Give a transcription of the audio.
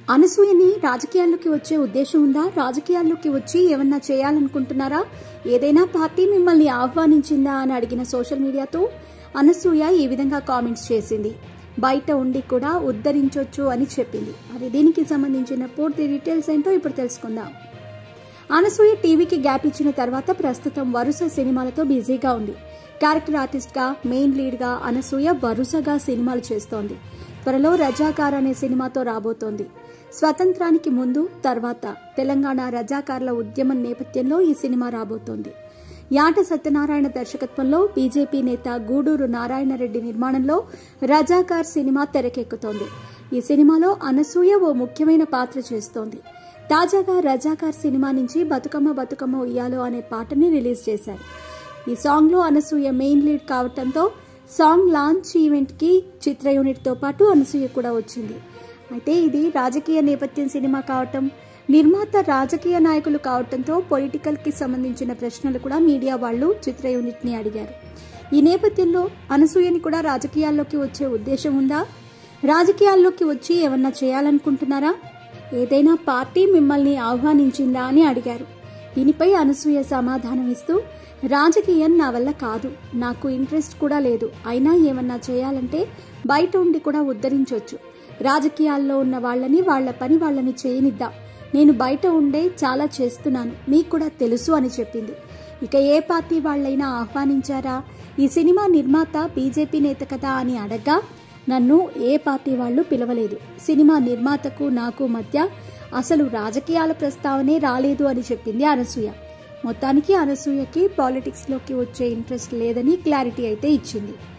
అనసూయని రాజకీయాల్లోకి వచ్చే ఉద్దేశం ఉందా రాజకీయాల్లోకి వచ్చి ఏమన్నా చేయాలనుకుంటున్నారా ఏదైనా పార్టీ మిమ్మల్ని ఆహ్వానించిందా అని అడిగిన సోషల్ మీడియాతో అనసూయ ఈ విధంగా కామెంట్స్ చేసింది బయట ఉండి కూడా ఉద్ధరించొచ్చు అని చెప్పింది మరి దీనికి సంబంధించిన పూర్తి డీటెయిల్స్ ఏంటో ఇప్పుడు తెలుసుకుందాం అనసూయ టీవీకి గ్యాప్ ఇచ్చిన తర్వాత ప్రస్తుతం వరుస సినిమాలతో బిజీగా ఉంది క్యారెక్టర్ ఆర్టిస్ట్గా మెయిన్ లీడ్గా అనసూయ వరుసగా సినిమాలు చేస్తోంది త్వరలో రజాకార్ అనే సినిమాతో రాబోతోంది స్వతంత్రానికి ముందు తర్వాత తెలంగాణ రజాకార్ల ఉద్యమం నేపథ్యంలో ఈ సినిమా రాబోతోంది యాట సత్యనారాయణ దర్శకత్వంలో బీజేపీ నేత గూడూరు నారాయణరెడ్డి నిర్మాణంలో రజాకార్ సినిమా తెరకెక్కుతోంది ఈ సినిమాలో అనసూయ ఓ ముఖ్యమైన పాత్ర చేస్తోంది తాజాగా రజాకార్ సినిమా నుంచి బతుకమ్మ బతుకమ్మ ఉయ్యాలో అనే పాటని రిలీజ్ చేశారు ఈ సాంగ్లో అనసూయ మెయిన్ లీడ్ కావటంతో సాంగ్ లాంచ్ ఈవెంట్కి చిత్ర యూనిట్తో పాటు అనసూయ కూడా వచ్చింది అయితే ఇది రాజకీయ నేపథ్యం సినిమా కావటం నిర్మాత రాజకీయ నాయకులు కావటంతో పొలిటికల్కి సంబంధించిన ప్రశ్నలు కూడా మీడియా వాళ్ళు చిత్ర యూనిట్ని అడిగారు ఈ నేపథ్యంలో అనసూయని కూడా రాజకీయాల్లోకి వచ్చే ఉద్దేశం ఉందా రాజకీయాల్లోకి వచ్చి ఏమన్నా చేయాలనుకుంటున్నారా ఏదైనా పార్టీ మిమ్మల్ని ఆహ్వానించిందా అని అడిగారు దీనిపై అనసూయ సమాధానం ఇస్తూ రాజకీయం నా వల్ల కాదు నాకు ఇంట్రెస్ట్ కూడా లేదు అయినా ఏమన్నా చేయాలంటే బయట ఉండి కూడా ఉద్ధరించవచ్చు రాజకీయాల్లో ఉన్న వాళ్ళని వాళ్ళ పని వాళ్ళని చేయనిద్దాం నేను బయట ఉండే చాలా చేస్తున్నాను మీకు కూడా తెలుసు అని చెప్పింది ఇక ఏ పార్టీ వాళ్ళైనా ఆహ్వానించారా ఈ సినిమా నిర్మాత బీజేపీ నేత కదా అని అడగ్గా నన్ను ఏ పార్టీ వాళ్ళు పిలవలేదు సినిమా నిర్మాతకు నాకు మధ్య అసలు రాజకీయాల ప్రస్తావనే రాలేదు అని చెప్పింది అనసూయ మొత్తానికి అనసూయకి పాలిటిక్స్లోకి వచ్చే ఇంట్రెస్ట్ లేదని క్లారిటీ అయితే ఇచ్చింది